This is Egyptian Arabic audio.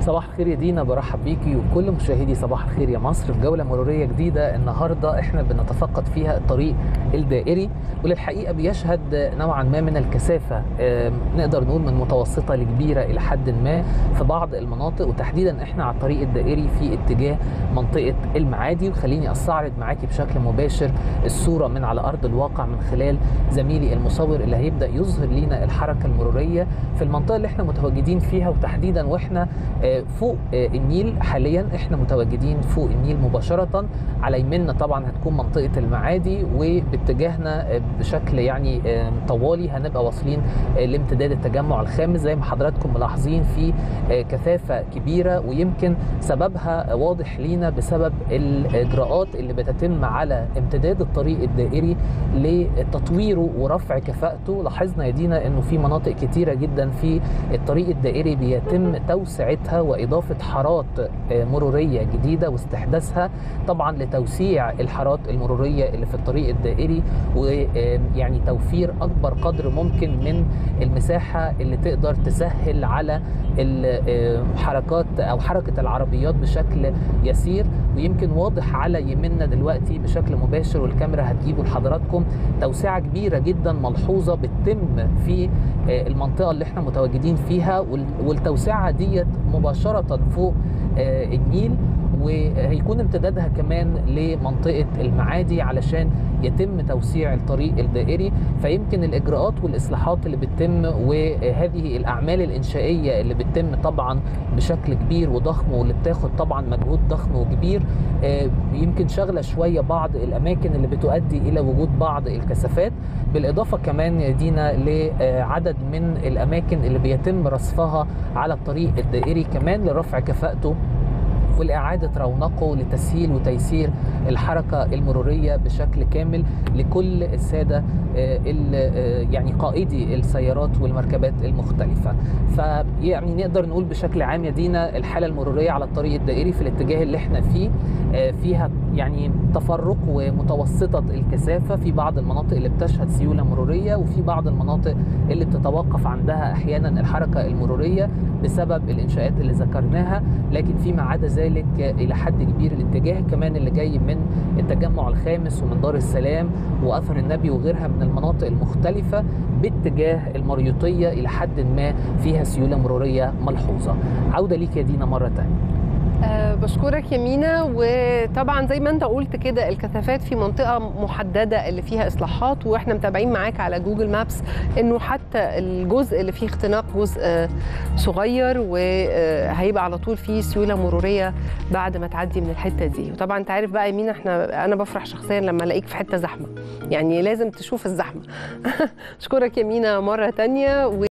صباح الخير يا دينا برحب بيكي وكل مشاهدي صباح الخير يا مصر في جوله مروريه جديده النهارده احنا بنتفقد فيها الطريق الدائري وللحقيقه بيشهد نوعا ما من الكثافه آم، نقدر نقول من متوسطه لكبيره الى حد ما في بعض المناطق وتحديدا احنا على الطريق الدائري في اتجاه منطقه المعادي وخليني استعرض معاكي بشكل مباشر الصوره من على ارض الواقع من خلال زميلي المصور اللي هيبدا يظهر لينا الحركه المروريه في المنطقه اللي احنا متواجدين فيها وتحديدا واحنا آه، فوق آه، النيل حاليا احنا متواجدين فوق النيل مباشره على يميننا طبعا هتكون منطقه المعادي وباتجاهنا آه، بشكل يعني آه، طوالي هنبقى واصلين آه، لامتداد التجمع الخامس زي ما حضراتكم ملاحظين في آه، كثافه كبيره ويمكن سببها واضح لينا بسبب الاجراءات اللي بتتم على امتداد الطريق الدائري لتطويره ورفع كفاءته لاحظنا يا دينا انه في مناطق كتيره جدا في الطريق الدائري بيتم توسعتها واضافه حارات آه، مروريه جديده واستحداثها طبعا لتوسيع الحارات المروريه اللي في الطريق الدائري ويعني توفير اكبر قدر ممكن من المساحه اللي تقدر تسهل على الحركات او حركه العربيات بشكل يسير ويمكن واضح على يميننا دلوقتي بشكل مباشر والكاميرا هتجيبه لحضراتكم توسعه كبيره جدا ملحوظه بتتم في آه، المنطقه اللي احنا متواجدين فيها وال- والتوسعه ديت مباشره فوق آه، النيل وهيكون امتدادها كمان لمنطقه المعادي علشان يتم توسيع الطريق الدائري فيمكن الاجراءات والاصلاحات اللي بتتم وهذه الاعمال الانشائيه اللي بتتم طبعا بشكل كبير وضخم واللي بتاخد طبعا مجهود ضخم وكبير آه، يمكن شغله شويه بعض الاماكن اللي بتؤدي الى وجود بعض الكثافات بالاضافه كمان يا دينا لعدد من الاماكن اللي بيتم رصفها على الطريق الدائري كمان لرفع كفاءته والإعادة رونقه لتسهيل وتيسير الحركة المرورية بشكل كامل لكل السادة آه، ال- آه، يعني قائدي السيارات والمركبات المختلفة فيعني نقدر نقول بشكل عام يا دينا الحالة المرورية على الطريق الدائري في الاتجاه اللي احنا فيه آه، فيها يعني تفرق ومتوسطة الكثافة في بعض المناطق اللي بتشهد سيولة مرورية وفي بعض المناطق اللي بتتوقف عندها أحيانا الحركة المرورية بسبب الإنشاءات اللي ذكرناها لكن فيما عدا ذلك الى حد كبير الاتجاه كمان اللي جاي من التجمع الخامس ومن دار السلام واثر النبي وغيرها من المناطق المختلفه باتجاه المريوطيه الى حد ما فيها سيوله مروريه ملحوظه عوده ليك يا دينا مره ثانيه أه بشكرك يا مينا وطبعا زي ما انت قلت كده الكثافات في منطقه محدده اللي فيها اصلاحات واحنا متابعين معاك على جوجل مابس انه حتى الجزء اللي فيه اختناق جزء آه، صغير وهيبقى على طول فيه سيوله مروريه بعد ما تعدي من الحته دي وطبعا انت عارف بقى يا مينا احنا انا بفرح شخصيا لما الاقيك في حته زحمه يعني لازم تشوف الزحمه اشكرك يا مينا مره تانية و